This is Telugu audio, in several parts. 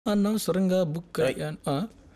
అనవసరంగా బుక్ అయ్యాను ఆ?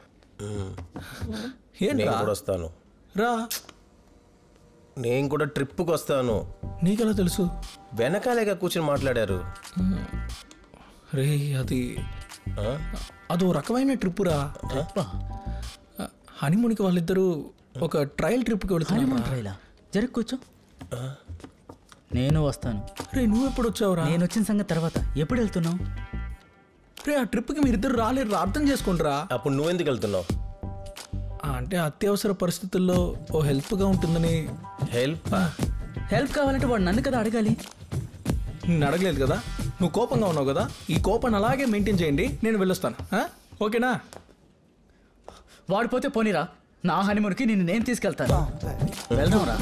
నేను ఏంట్రా కూడా వస్తాను రా నేను కూడా ట్రిప్కి వస్తాను నీకెలా తెలుసు వెనకాలేగా కూర్చొని మాట్లాడారు రే అది ఆ? అదో రకమైన ట్రిప్ రా హనీమూన్కి వాళ్ళిద్దరూ ఒక ట్రయల్ ట్రిప్కి వెళ్తున్నారు ట్రైలా జరగ కూర్చో నేను వస్తాను రే నువ్వు ఎప్పుడు వచ్చావురా నేను వచ్చిన సంగతి తర్వాత ఎప్పుడు వెళ్తున్నావు రే ఆ ట్రిప్కి మీరిద్దరు రాలేరు రా, అర్థం చేసుకుంటారా అప్పుడు నువ్వెందుకు వెళ్తున్నావు అంటే అత్యవసర పరిస్థితుల్లో ఓ హెల్ప్గా ఉంటుందని హెల్ప్ హెల్ప్ కావాలంటే వాడు నన్ను కదా అడగాలి నేను అడగలేదు కదా నువ్వు కోపంగా ఉన్నావు కదా ఈ కోపాన్ని అలాగే మెయింటైన్ చేయండి నేను వెళ్ళొస్తాను ఆ? ఓకేనా వాడు పోతే పోనీరా నా హనీమూన్కి నిన్ను నేను తీసుకెళ్తాను వెళ్దాం రా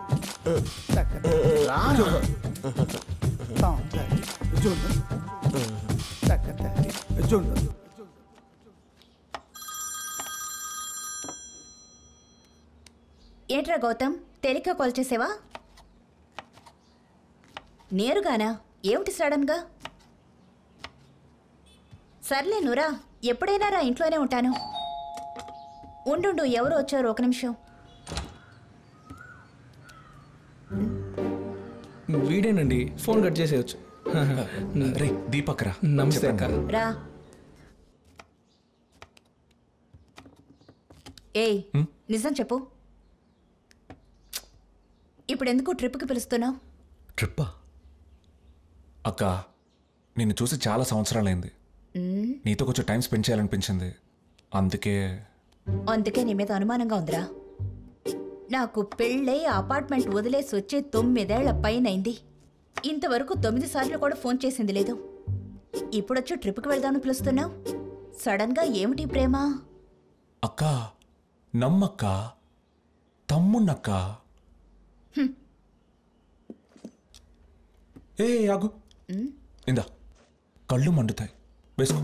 ఏంట్రా గౌతమ్ తేలిక కాల్ చేసావా నేరుగానా ఏమిటి సడన్గా సర్లే నురా ఎప్పుడైనా రా ఇంట్లోనే ఉంటాను ఉండు ఎవరు వచ్చారు ఒక నిమిషం వీడేనండి ఫోన్ కట్ చేసేయచ్చు రే దీపక్ రా నమస్తే అక్క రా ఏయ్ నిజం చెప్పు ఇప్పుడు ఎందుకు ట్రిప్కి పిలుస్తున్నావు ట్రిప్పా అక్క నిన్ను చూసి చాలా సంవత్సరాలైంది నీతో కొంచెం టైం స్పెండ్ చేయాలనిపించింది అందుకే అందుకే నీ మీద అనుమానంగా ఉందిరా నాకు పెళ్ళై అపార్ట్మెంట్ వదిలేసి వచ్చి తొమ్మిదేళ్ల పైనైంది ఇంతవరకు తొమ్మిది సార్లు కూడా ఫోన్ చేసింది లేదు ఇప్పుడొచ్చి ట్రిప్కి వెళ్దామని పిలుస్తున్నావు సడన్గా ఏమిటి ప్రేమ అక్క నమ్మక్క తమ్మున్నక్క ఏ ఆగు ఇందా కళ్ళు మండుతాయి వేసుకో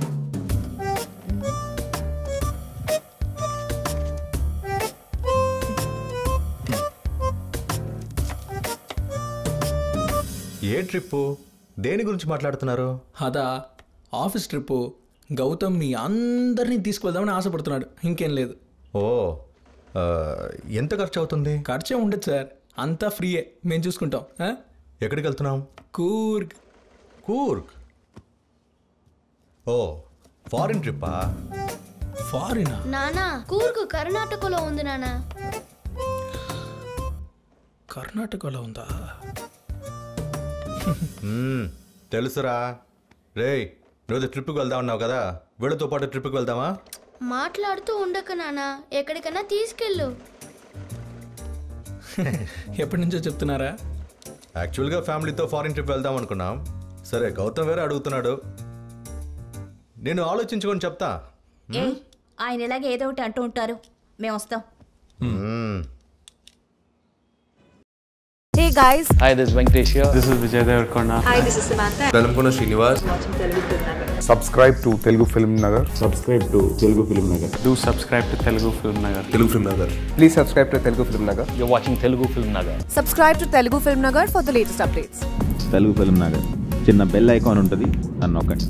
ఏ ట్రిప్పు దేని గురించి మాట్లాడుతున్నారు అదా ఆఫీస్ ట్రిప్ గౌతమ్ మీ అందరినీ తీసుకువెళ్దామని ఆశపడుతున్నాడు ఇంకేం లేదు ఓ ఆ, ఎంత ఖర్చు అవుతుంది ఖర్చే ఉండదు సార్ అంతా ఫ్రీయే మేము చూసుకుంటాం ఆ? ఎక్కడికి వెళ్తున్నాం కూర్గ్ కూర్గ్ ఓ ఫారిన్ ట్రిప్పా ఫారినా నానా కూర్గు కర్ణాటకలో ఉంది నానా కర్ణాటకలో ఉందా మ్మ్, తెలుసురా రేయ్ నువ్వు ట్రిప్కి వెళ్దాం అన్నావు కదా వీళ్ళతో పాటు ట్రిప్కి వెళ్దామా మాట్లాడుతూ ఉండక నానా ఎక్కడికైనా తీసుకెళ్ళు ఎప్పటి నుంచో చెప్తున్నారా యాక్చువల్గా ఫ్యామిలీతో ఫారిన్ ట్రిప్ వెళ్దాం అనుకున్నాం సరే గౌతమ్ వేరే అడుగుతున్నాడు నేను ఆలోచించుకొని చెప్తా ఏ ఆయన ఇలాగే ఏదో ఒకటి అంటూ ఉంటారు మేము వస్తాం మ్మ్. Hey guys, Hi, this is Venkatesh here. This is Vijay Devarkonda. hi, this is Samantha. Velankonda Srinivas subscribe to Telugu film Nagar Subscribe to Telugu Film Nagar. Do subscribe to Telugu Film Nagar. Telugu film Nagar please subscribe to Telugu film Nagar You're watching Telugu Film Nagar. Subscribe to Telugu Film Nagar for the latest updates. Telugu film Nagar చిన్న బెల్ ఐకాన్ ఉంటుంది నన్ను నొక్కండి